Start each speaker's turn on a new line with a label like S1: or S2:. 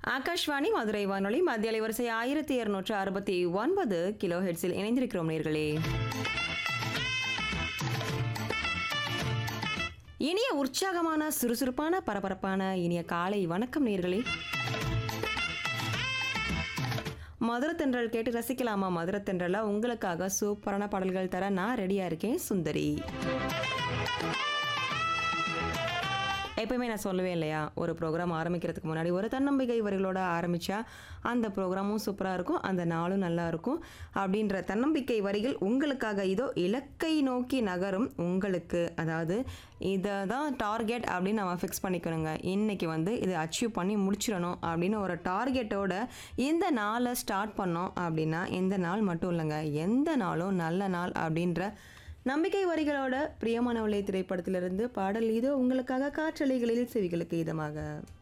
S1: ஆகாஷ்வாணி மதுரை வானொலி மத்திய அலைவரிசை ஆயிரத்தி இருநூற்று அறுபத்தி ஒன்பது கிலோ ஹெட்ஸில் இணைந்திருக்கிறோம் நேர்களே இனிய உற்சாகமான சுறுசுறுப்பான பரபரப்பான இனிய காலை வணக்கம் நேர்களே மதுரை தென்றல் கேட்டு ரசிக்கலாமா மதுரை தென்றலா உங்களுக்காக சூப்பரான பாடல்கள் தர நான் ரெடியா இருக்கேன் சுந்தரி எப்பயுமே நான் சொல்லுவேன் இல்லையா ஒரு ப்ரோக்ராம் ஆரம்பிக்கிறதுக்கு முன்னாடி ஒரு தன்னம்பிக்கை வரிகளோட ஆரம்பித்தா அந்த ப்ரோக்ராமும் சூப்பராக இருக்கும் அந்த நாளும் நல்லா இருக்கும் அப்படின்ற தன்னம்பிக்கை வரிகள் உங்களுக்காக இதோ இலக்கை நோக்கி நகரும் உங்களுக்கு அதாவது இதை தான் டார்கெட் அப்படின்னு நம்ம ஃபிக்ஸ் பண்ணிக்கணுங்க இன்னைக்கு வந்து இதை அச்சீவ் பண்ணி முடிச்சிடணும் அப்படின்னு ஒரு டார்கெட்டோட இந்த நாளை ஸ்டார்ட் பண்ணோம் அப்படின்னா இந்த நாள் மட்டும் இல்லைங்க எந்த நாளும் நல்ல நாள் அப்படின்ற நம்பிக்கை வரிகளோட பிரியமானவளை திரைப்படத்திலிருந்து பாடல் இதோ உங்களுக்காக காற்றலைகளில் செவிகளுக்கு இதமாக